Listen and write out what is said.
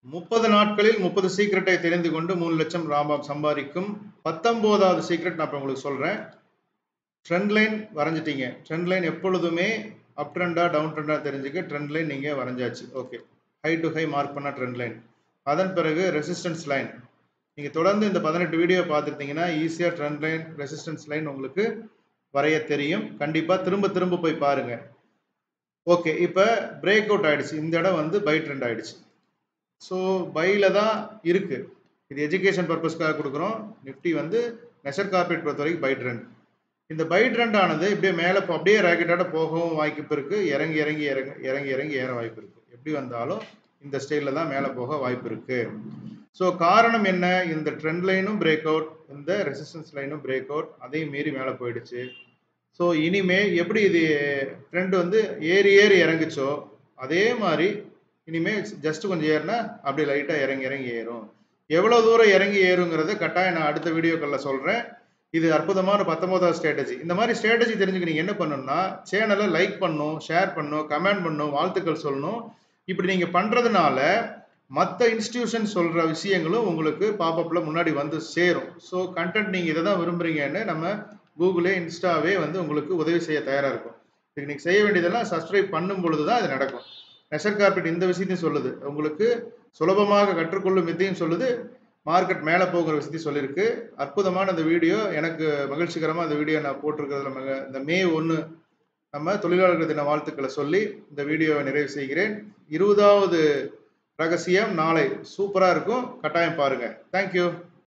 முப்பது நாட்களில் முப்பது சீக்ரெட்டை தெரிந்து கொண்டு மூணு லட்சம் ராபாம் சம்பாதிக்கும் பத்தொம்போதாவது சீக்ரெட் நான் இப்போ உங்களுக்கு சொல்கிறேன் ட்ரெண்ட் லைன் வரைஞ்சிட்டீங்க ட்ரெண்ட் லைன் எப்பொழுதுமே அப் ட்ரெண்டா டவுன் ட்ரெண்டா தெரிஞ்சுக்க ட்ரெண்ட் லைன் நீங்கள் வரைஞ்சாச்சு okay high to high mark பண்ண ட்ரெண்ட் லைன் அதன் பிறகு ரெசிஸ்டன்ஸ் லைன் நீங்கள் தொடர்ந்து இந்த பதினெட்டு வீடியோ பார்த்துருந்தீங்கன்னா ஈஸியாக ட்ரெண்ட் லைன் ரெசிஸ்டன்ஸ் லைன் உங்களுக்கு வரைய தெரியும் கண்டிப்பாக திரும்ப திரும்ப போய் பாருங்கள் ஓகே இப்போ பிரேக் அவுட் ஆயிடுச்சு இந்த இடம் வந்து பை ட்ரெண்ட் ஆயிடுச்சு ஸோ பையில் தான் இருக்குது இது எஜுகேஷன் பர்பஸ்க்காக கொடுக்குறோம் நிஃப்டி வந்து நெஷர் கார்பரேட் பொறுத்த வரைக்கும் பை ட்ரெண்ட் இந்த பை ட்ரெண்ட் ஆனது இப்படியே மேலே அப்படியே ராக்கெட்டாக போகவும் வாய்ப்பு இருக்குது இறங்கி இறங்கி இறங்கி இறங்கி இறங்கி ஏற வாய்ப்பு இருக்குது எப்படி வந்தாலும் இந்த ஸ்டைலில் தான் மேலே போக வாய்ப்பு இருக்குது ஸோ காரணம் என்ன இந்த ட்ரெண்ட் லைனும் பிரேக் அவுட் இந்த ரெசிஸ்டன்ஸ் லைனும் பிரேக் அவுட் அதையும் மீறி மேலே போயிடுச்சு ஸோ இனிமே எப்படி இது ட்ரெண்ட் வந்து ஏறி ஏறி இறங்குச்சோ அதே மாதிரி இனிமே ஜஸ்ட் கொஞ்சம் ஏறினா அப்படியே லைட்டாக இறங்கி இறங்கி ஏறும் எவ்வளோ தூரம் இறங்கி ஏறுங்கிறத கட்டாயம் நான் அடுத்த வீடியோக்களில் சொல்கிறேன் இது அற்புதமான பத்தொன்பதாவது ஸ்ட்ராட்டஜி இந்த மாதிரி ஸ்ட்ராட்டஜி தெரிஞ்சுக்க நீங்கள் என்ன பண்ணணும்னா சேனலை லைக் பண்ணணும் ஷேர் பண்ணணும் கமெண்ட் பண்ணணும் வாழ்த்துக்கள் சொல்லணும் இப்படி நீங்கள் பண்ணுறதுனால மற்ற இன்ஸ்டிடியூஷன் சொல்கிற விஷயங்களும் உங்களுக்கு பாப்பப்பில் முன்னாடி வந்து சேரும் ஸோ கண்டென்ட் நீங்கள் இதை தான் விரும்புகிறீங்கன்னு நம்ம கூகுளே இன்ஸ்டாவே வந்து உங்களுக்கு உதவி செய்ய தயாராக இருக்கும் இதுக்கு நீங்கள் செய்ய வேண்டியதெல்லாம் சப்ஸ்கிரைப் பண்ணும் பொழுது தான் இது நடக்கும் நெஷர் கார்பெட் இந்த விஷயத்தையும் சொல்லுது உங்களுக்கு சுலபமாக கற்றுக்கொள்ளும் வித்தையும் சொல்லுது மார்க்கெட் மேலே போகிற விஷயத்தையும் சொல்லியிருக்கு அற்புதமான இந்த வீடியோ எனக்கு மகிழ்ச்சிகரமாக இந்த வீடியோ நான் போட்டிருக்கிறதுல மக இந்த மே ஒன்று நம்ம தொழிலாளர்கள் தின வாழ்த்துக்களை சொல்லி இந்த வீடியோவை நிறைவு செய்கிறேன் இருபதாவது ரகசியம் நாளை சூப்பராக இருக்கும் கட்டாயம் பாருங்கள் தேங்க்யூ